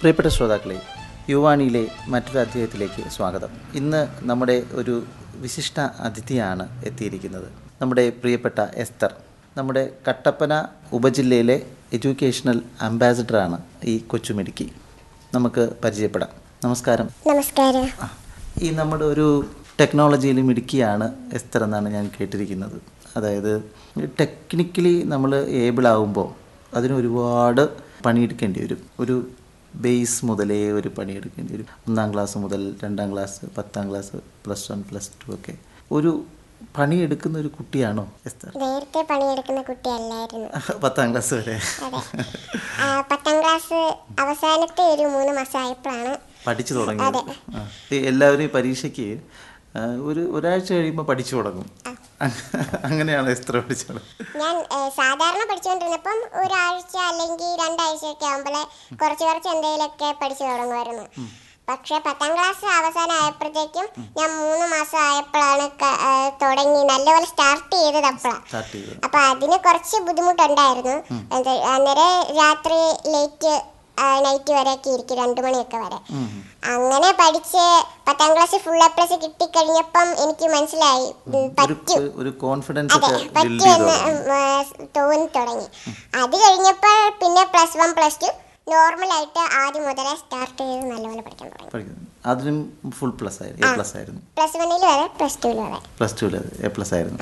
പ്രിയപ്പെട്ട ശ്രോതാക്കളെ യുവാണിയിലെ മറ്റൊരു അധ്യായത്തിലേക്ക് സ്വാഗതം ഇന്ന് നമ്മുടെ ഒരു വിശിഷ്ട അതിഥിയാണ് എത്തിയിരിക്കുന്നത് നമ്മുടെ പ്രിയപ്പെട്ട എസ്തർ നമ്മുടെ കട്ടപ്പന ഉപജില്ലയിലെ എഡ്യൂക്കേഷണൽ അംബാസിഡറാണ് ഈ കൊച്ചുമിടുക്കി നമുക്ക് പരിചയപ്പെടാം നമസ്കാരം നമസ്കാരം ആ, ഈ നമ്മുടെ ഒരു ടെക്നോളജിയിൽ മിടുക്കിയാണ് എസ്തർ എന്നാണ് ഞാൻ കേട്ടിരിക്കുന്നത് അതായത് ടെക്നിക്കലി നമ്മൾ ഏബിൾ ആകുമ്പോൾ അതിന് ഒരുപാട് പണിയെടുക്കേണ്ടി വരും ഒരു ബേസ് മുതലേ ഒരു പണിയെടുക്കേണ്ടി വരും ഒന്നാം ക്ലാസ് മുതൽ രണ്ടാം ക്ലാസ് പത്താം class plus one plus two ഒക്കെ ഒരു പണിയെടുക്കുന്ന ഒരു കുട്ടിയാണോ എസ്തർ നേരത്തെ പണിയെടുക്കുന്ന കുട്ടിയല്ലായിരുന്നു പത്താം ക്ലാസ് വരെ അതെ ആ, പത്താം ക്ലാസ് അവസാനത്തെ ഒരു മൂന്ന് മാസം ആയപ്പോഴാണ് പഠിച്ചു തുടങ്ങിയത് ആ. ഈ എല്ലാവരും ഈ പരീക്ഷയ്ക്ക് ആ, ഒരു ഒരാഴ്ച കഴിയുമ്പോൾ പഠിച്ചു തുടങ്ങും അങ്ങനെയാണ് എസ്ത്ര പഠിച്ചു തുടങ്ങും ഞാൻ ഏ, സാധാരണ പഠിച്ചുകൊണ്ടിരുന്നപ്പം ഒരാഴ്ച അല്ലെങ്കിൽ രണ്ടാഴ്ചയൊക്കെ ആകുമ്പോഴേ കുറച്ച് കുറച്ച് എന്തെങ്കിലുമൊക്കെ പഠിച്ചു തുടങ്ങുമായിരുന്നു പക്ഷെ പത്താം ക്ലാസ് അവസാനം ആയപ്പോഴത്തേക്കും ഞാൻ മൂന്ന് മാസം ആയപ്പോഴാണ് ക- ഏ, തുടങ്ങി നല്ലപോലെ സ്റ്റാർട്ട് ചെയ്തത് അപ്പോഴാണ് സ്റ്റാർട്ട് ചെയ്തത് അപ്പൊ അതിന് കുറച്ച് ബുദ്ധിമുട്ടുണ്ടായിരുന്നു എന്ത് അന്നേരം രാത്രി ലേറ്റ് നൈറ്റ് വരെയൊക്കെ ഇരിക്കും രണ്ടു മണിയൊക്കെ വരെ ഉം. അങ്ങനെ പഠിച്ച് പത്താം ക്ലാസ് ഫുൾ എ പ്ലസ് കിട്ടിക്കഴിഞ്ഞപ്പം എനിക്ക് മനസ്സിലായി ഉം, ഒരു പറ്റും ഒരു- ഒരു കോൺഫിഡൻസ് അതെ ഒക്കെ ബിൽഡ് പറ്റുമെന്ന് ചെയ്തു ഉം, ആ, തോന്നി തുടങ്ങി അത് കഴിഞ്ഞപ്പോൾ പിന്നെ പ്ലസ് വൺ പ്ലസ് ടു നോർമലായിട്ട് ആദ്യം മുതലേ സ്റ്റാർട്ട് ചെയ്ത് നല്ലപോലെ പഠിക്കാൻ തുടങ്ങി പഠിക്കുന്നു അതിനും ഫുൾ പ്ലസ് ആയിരുന്നു എ പ്ലസ് ആയിരുന്നു പ്ലസ് വണ്ണിലും അതെ പ്ലസ് ടുവിലും അതെ പ്ലസ് ടുവിൽ എ പ്ലസ് ആയിരുന്നു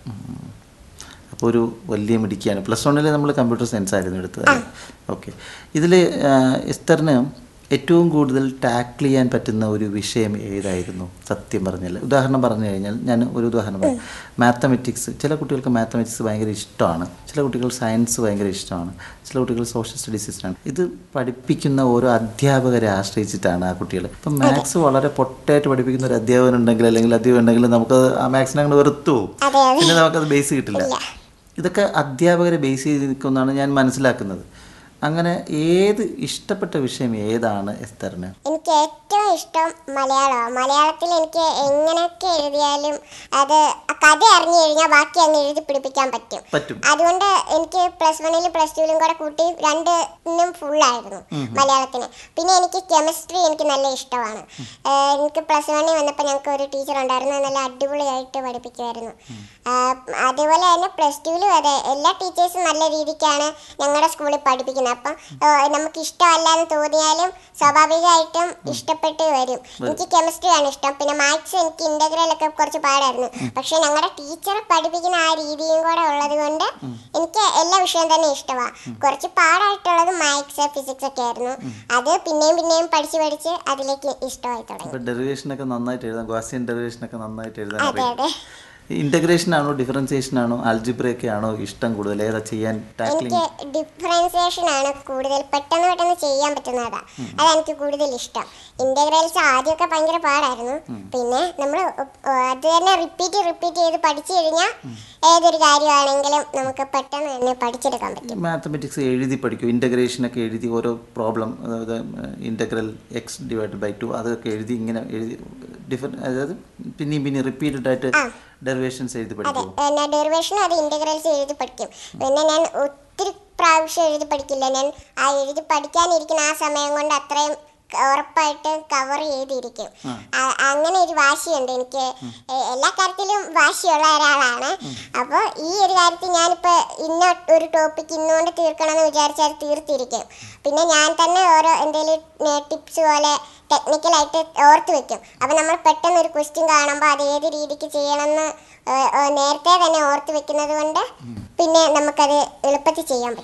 അപ്പോൾ ഒരു വലിയ മിടുക്കിയാണ് പ്ലസ് വണ്ണിൽ നമ്മൾ കമ്പ്യൂട്ടർ സയൻസ് ആയിരുന്നു എടുത്തത് ഓക്കെ ഇതിൽ എസ്തറിന് ഏറ്റവും കൂടുതൽ ടാക്കിൾ ചെയ്യാൻ പറ്റുന്ന ഒരു വിഷയം ഏതായിരുന്നു സത്യം പറഞ്ഞാൽ ഉദാഹരണം പറഞ്ഞു കഴിഞ്ഞാൽ ഞാൻ ഒരു ഉദാഹരണം പറയാം മാത്തമെറ്റിക്സ് ചില കുട്ടികൾക്ക് മാത്തമെറ്റിക്സ് ഭയങ്കര ഇഷ്ടമാണ് ചില കുട്ടികൾ സയൻസ് ഭയങ്കര ഇഷ്ടമാണ് ചില കുട്ടികൾ സോഷ്യൽ സ്റ്റഡീസ് ഇഷ്ടമാണ് ഇത് പഠിപ്പിക്കുന്ന ഓരോ അധ്യാപകരെ ആശ്രയിച്ചിട്ടാണ് ആ കുട്ടികൾ ഇപ്പം മാത്സ് വളരെ പൊട്ടായിട്ട് പഠിപ്പിക്കുന്ന ഒരു അധ്യാപകൻ ഉണ്ടെങ്കിൽ അല്ലെങ്കിൽ അധ്യാപകൻ ഉണ്ടെങ്കിൽ നമുക്ക് ആ മാത്സിനെ അങ്ങ് വെറുത്തു പോകും അതെ അതെ പിന്നെ നമുക്കത് ബേസ് കിട്ടില്ല ഇതൊക്കെ അധ്യാപകരെ ബേസ് ചെയ്ത് നിൽക്കുമെന്നാണ് ഞാൻ മനസ്സിലാക്കുന്നത് അങ്ങനെ ഏത് ഇഷ്ടപ്പെട്ട വിഷയം ഏതാണ് എസ്തറിന് എനിക്ക് ഏറ്റവും ഇഷ്ടം മലയാളമാണ് മലയാളത്തിൽ എനിക്ക് എങ്ങനെയൊക്കെ എഴുതിയാലും അത് ആ കഥ അറിഞ്ഞു കഴിഞ്ഞാൽ ബാക്കി അങ്ങ് എഴുതി പിടിപ്പിക്കാൻ പറ്റും പറ്റും അതുകൊണ്ട് എനിക്ക് പ്ലസ് വണ്ണിലും പ്ലസ് ടുവിലും കൂടെ കൂട്ടി രണ്ടിനും ഫുള്ളായിരുന്നു മലയാളത്തിന് പിന്നെ എനിക്ക് കെമിസ്ട്രി എനിക്ക് നല്ല ഇഷ്ടമാണ് ഏഹ് എനിക്ക് പ്ലസ് വണ്ണിൽ വന്നപ്പോൾ ഞങ്ങൾക്ക് ഒരു ടീച്ചർ ഉണ്ടായിരുന്നു നല്ല അടിപൊളിയായിട്ട് പഠിപ്പിക്കുമായിരുന്നു ആഹ് അതുപോലെ തന്നെ പ്ലസ് ടുവിലും അതെ എല്ലാ ടീച്ചേഴ്സും നല്ല രീതിക്കാണ് ഞങ്ങളുടെ സ്കൂളിൽ പഠിപ്പിക്കുന്നത് അപ്പം ഏഹ് നമുക്ക് ഇഷ്ടമല്ലാന്ന് തോന്നിയാലും സ്വാഭാവികമായിട്ടും ഇഷ്ടപ്പെട്ട് വരും എനിക്ക് കെമിസ്ട്രിയാണ് ഇഷ്ടം പിന്നെ മാത്സ് എനിക്ക് ഇന്റഗ്രൽ ഒക്കെ കുറച്ച് പാടായിരുന്നു പക്ഷെ ഞങ്ങളുടെ ടീച്ചർ പഠിപ്പിക്കുന്ന ആ രീതിയും കൂടെ ഉള്ളത് കൊണ്ട് എനിക്ക് എല്ലാ വിഷയം തന്നെ ഇഷ്ടമാണ് കുറച്ച് പാടായിട്ടുള്ളത് മാത്സ് ഫിസിക്സ് ഒക്കെ ആയിരുന്നു അത് പിന്നെയും പിന്നെയും പഠിച്ച് പഠിച്ച് അതിലേക്ക് ഇഷ്ടമായി തുടങ്ങി ഇപ്പം ഡെറിവേഷനൊക്കെ നന്നായിട്ട് എഴുതാം ഗാസിയൻ ഡെറിവേഷനൊക്കെ നന്നായിട്ട് എഴുതാൻ അതെ അറിയാം അതെ ഇൻ്റഗ്രേഷൻ ആണോ ഡിഫറൻസിയേഷൻ ആണോ ആൽജിബ്രയൊക്കെ ആണോ ഇഷ്ടം കൂടുതൽ ഏതാ ചെയ്യാൻ ടാക്ലിംഗ് എനിക്ക് ഡിഫറൻസിയേഷൻ ആണ് കൂടുതൽ പെട്ടെന്ന് പെട്ടെന്ന് ചെയ്യാൻ പറ്റുന്നതാ അതാണ് എനിക്ക് കൂടുതൽ ഇഷ്ടം ഇന്റഗ്രൽസ് ആദ്യമൊക്കെ ഭയങ്കര പാടായിരുന്നു പിന്നെ നമ്മൾ അത് തന്നെ റിപ്പീറ്റ് റിപ്പീറ്റ് ചെയ്ത് പഠിച്ചു കഴിഞ്ഞാൽ ഏതൊരു കാര്യമാണെങ്കിലും നമുക്ക് പെട്ടെന്ന് തന്നെ പഠിച്ചെടുക്കാൻ പറ്റും മാത്തമെറ്റിക്സ് എഴുതി പഠിക്കും ഇൻ്റഗ്രേഷനൊക്കെ എഴുതി ഓരോ പ്രോബ്ലം അതായത് integral X divide by two അതൊക്കെ എഴുതി ഇങ്ങനെ എഴുതി ഡിഫറെൻറ്റ് അതായത് പിന്നെയും പിന്നെയും റിപ്പീറ്റഡ് ആയിട്ട് ഡെറിവേഷൻസ് എഴുതി അതെ പഠിക്കും പിന്നെ ഡെറിവേഷനും അത് ഇന്റഗ്രൽസ് എഴുതി പഠിക്കും പിന്നെ ഞാൻ ഒത്തിരി പ്രാവശ്യം എഴുതി പഠിക്കില്ല ഞാൻ ആ എഴുതി പഠിക്കാനിരിക്കുന്ന ആ സമയം കൊണ്ട് അത്രയും ക- ഉറപ്പായിട്ട് കവർ ചെയ്തിരിക്കും ആ- അങ്ങനെ ഒരു വാശിയുണ്ട് എനിക്ക് എ- എല്ലാ കാര്യത്തിലും വാശിയുള്ള ഒരാളാണ് അപ്പോൾ ഈ ഒരു കാര്യത്തിൽ ഞാനിപ്പോൾ ഇന്ന ഒരു ടോപ്പിക് ഇന്നുകൊണ്ട് തീർക്കണമെന്ന് വിചാരിച്ചാൽ അത് തീർത്തിരിക്കും പിന്നെ ഞാൻ തന്നെ ഓരോ എന്തെങ്കിലും ടിപ്സ് പോലെ ടെക്നിക്കലായിട്ട് ഓർത്ത് വെക്കും അപ്പം നമ്മൾ പെട്ടെന്ന് ഒരു ക്വസ്റ്റ്യൻ കാണുമ്പോൾ അത് ഏത് രീതിക്ക് ചെയ്യണമെന്ന് ഏഹ്, ഏഹ്, നേരത്തെ തന്നെ ഓർത്ത് വെക്കുന്നത് കൊണ്ട് പിന്നെ നമുക്കത് എളുപ്പത്തിൽ ചെയ്യാൻ പറ്റും